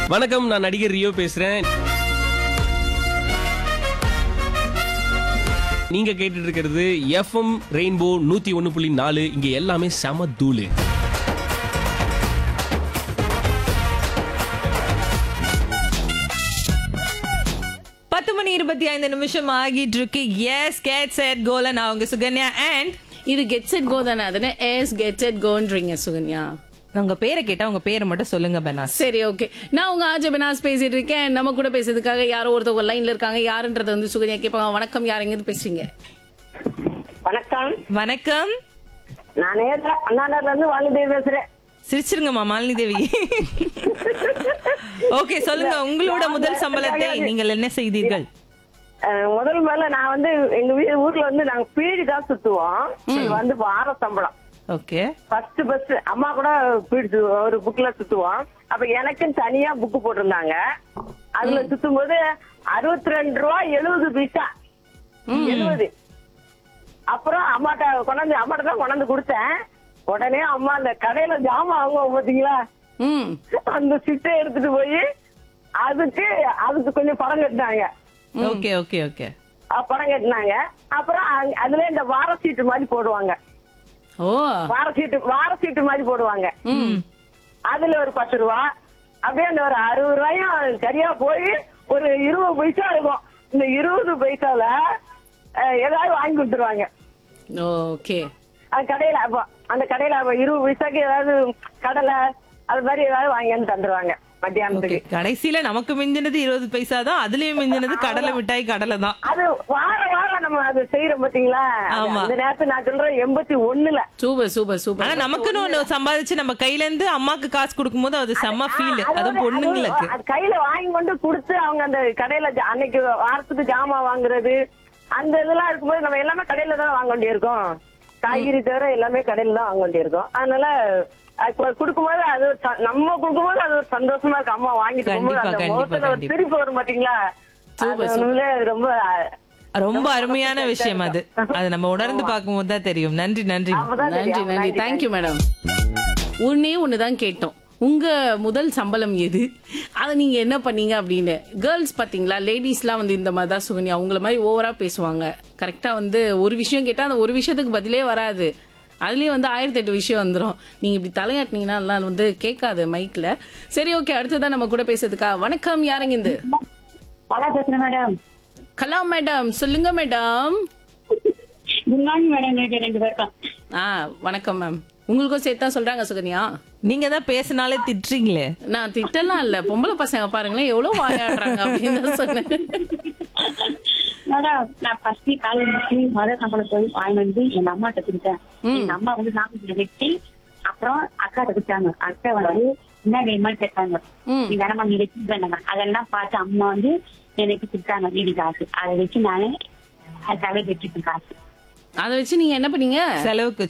வணக்கம் நான் நடிகர் ரியோ பேசுறேன் நீங்க கேட்டுட்டு இருக்கிறது எஃப்எம் ரெயின்போ நூத்தி ஒன்னு புள்ளி நாலு இங்க எல்லாமே செம தூளு பத்து மணி இருபத்தி ஐந்து நிமிஷம் ஆகிட்டு இருக்கு எஸ் கேட் செட் கோல நான் உங்க சுகன்யா அண்ட் இது கெட் செட் கோ தானே அதுன்னு எஸ் கெட் செட் கோன்றீங்க சுகன்யா உங்க பேரை கேட்டா உங்க பேரை மட்டும் சொல்லுங்க பெனாஸ் சரி ஓகே நான் உங்க ஆஜ பெனாஸ் பேசிட்டு இருக்கேன் நம்ம கூட பேசுறதுக்காக யாரோ ஒருத்தவங்க லைன்ல இருக்காங்க யாருன்றத வந்து சுகன்யா கேட்பாங்க வணக்கம் யார் எங்க பேசுறீங்க வணக்கம் வணக்கம் நான் நேர்ல அண்ணாநகர்ல இருந்து வாங்குதேவி பேசுறேன் சிரிச்சிருங்கம்மா மாலினி தேவி ஓகே சொல்லுங்க உங்களோட முதல் சம்பளத்தை நீங்கள் என்ன செய்தீர்கள் அஹ், முதல் முதல்ல நான் வந்து எங்க வீ ஊர்ல வந்து நாங்க பீடி தான் சுத்துவோம் இது வந்து வார சம்பளம் ஓகே ஃபர்ஸ்ட் பஸ் அம்மா கூட பீடி சு- ஒரு புக்ல சுத்துவோம் அப்ப எனக்கும் தனியா புக்கு போட்டிருந்தாங்க அதுல சுத்தும் போது அறுபத்தி ரெண்டு ரூபா எழுபது பைசா எழுபது அப்புறம் அம்மாட்ட கொண்டாந்து அம்மாட்ட தான் கொண்டாந்து கொடுத்தேன் உடனே அம்மா அந்த கடையில ஜாமான் வாங்குவோம் பாத்தீங்களா ம் அந்த சிட்டை எடுத்துட்டு போய் அதுக்கு அதுக்கு கொஞ்சம் பணம் கட்டினாங்க ஓகே ஓகே ஓகே அஹ் பணம் கட்டினாங்க அப்புறம் அங்க- அதுல இந்த வார சீட்டு மாதிரி போடுவாங்க ஓ வார சீட்டு வார சீட்டு மாதிரி போடுவாங்க அதுல ஒரு பத்து ரூபா அப்படியே அந்த ஒரு அறுபது ரூபாயும் சரியா போய் ஒரு இருபது பைசா இருக்கும் இந்த இருபது பைசால அஹ், ஏதாவது வாங்கி கொடுத்துருவாங்க ஓகே அந்த கடையில அப்ப அந்த கடையில அப்ப இருபது பைசாக்கு ஏதாவது கடலை அது மாதிரி ஏதாவது வாங்கி வந்து தந்துருவாங்க ஓகே மத்தியானத்துக்கு கடைசியில நமக்கு மிஞ்சினது இருபது பைசா தான் அதுலயும் மிஞ்சினது கடலை மிட்டாய் கடலை தான் அது வார வாரம் நம்ம அது செய்யறோம் பாத்தீங்களா அது ஆமா. அந்த நேரத்துல நான் சொல்றேன் எண்பத்தி ஒண்ணுல சூப்பர் சூப்பர் ஆனா சூப்பர் நமக்குன்னு ஒண்ணு சம்பாதிச்சு நம்ம கையில இருந்து அம்மாக்கு காசு கொடுக்கும்போது அது செம்ம ஃபீல் அது அதுவும் வந்து- பொண்ணுங்களுக்கு அது கையில வாங்கி கொண்டு கொடுத்து அவங்க அந்த கடையில ஜா- அன்னைக்கு வாரத்துக்கு ஜாமான் வாங்குறது அந்த இதெல்லாம் இருக்கும்போது நம்ம எல்லாமே கடையில தான் வாங்க வேண்டியிருக்கோம் காய்கறி தவிர எல்லாமே கடையில தான் வாங்க வேண்டியிருக்கோம் அதனால அது கொடுக்கும்போது அது ஒரு ச- நம்ம கொடுக்கும்போது அது ஒரு சந்தோஷமா இருக்கு அம்மா வாங்கிட்டு போகும்போது கண்டிப்பா, அந்த கண்டிப்பா, முகத்துல ஒரு கண்டிப்பா. சிரிப்பு வரும் பாத்தீங்களா Super, அது உண்மையிலே ரொம்ப ரொம்ப அருமையான விஷயம் அது அது நம்ம உணர்ந்து பார்க்கும்போது தான் தெரியும் நன்றி நன்றி அப்பதான் நன்றி தெரியும். நன்றி தேங்க்யூ மேடம் ஒன்னே ஒண்ணுதான் கேட்டோம் உங்க முதல் சம்பளம் எது அதை நீங்க என்ன பண்ணீங்க அப்படின்னு கேர்ள்ஸ் பாத்தீங்களா லேடிஸ்லாம் வந்து இந்த மாதிரி தான் சுகன்யா உங்கள மாதிரி ஓவரா பேசுவாங்க கரெக்டா வந்து ஒரு விஷயம் கேட்டா அந்த ஒரு விஷயத்துக்கு பதிலே வராது அதுலயே வந்து ஆயிரத்தி எட்டு விஷயம் வந்துரும் நீங்க இப்படி தலையாட்டினீங்கன்னா எல்லாம் வந்து கேட்காது மைக்ல சரி ஓகே அடுத்ததான் நம்ம கூட பேசுறதுக்கா வணக்கம் யாருங்க இந்த நல்லா பேசுறேன் மேடம் கலா மேடம் சொல்லுங்க மேடம் குட் மார்னிங் மேடம் நேற்று ரெண்டு பேருக்கும் ஆ வணக்கம் மேம் உங்களுக்கும் சேர்த்து தான் சொல்றாங்க சுகன்யா நீங்க தான் பேசினாலே திட்டுறீங்களே நான் திட்டலாம் இல்ல பொம்பளை பசங்க பாருங்களேன் எவ்வளவு வாயாடுறாங்க அப்படின்னு தான் சொன்னேன் மேடம் நான் ஃபர்ஸ்ட் காலேஜ் முடிச்சு மத சம்பளம் போய் வாங்கி வந்து எங்க அம்மாட்ட கொடுத்தேன் எங்க அம்மா வந்து சாமி வச்சு அப்புறம் அக்காட்ட கொடுத்தாங்க அக்கா வந்து என்ன வேணுமா கேட்டாங்க ம். நீ வேணாமா நீ வச்சு பண்ணாங்க அதெல்லாம் பார்த்து அம்மா வந்து எனக்கு கொடுத்தாங்க வீடு காசு அதை வச்சு நானே அதுக்காக வச்சுட்டு காசு அதை வச்சு நீங்க என்ன பண்ணீங்க செலவுக்கு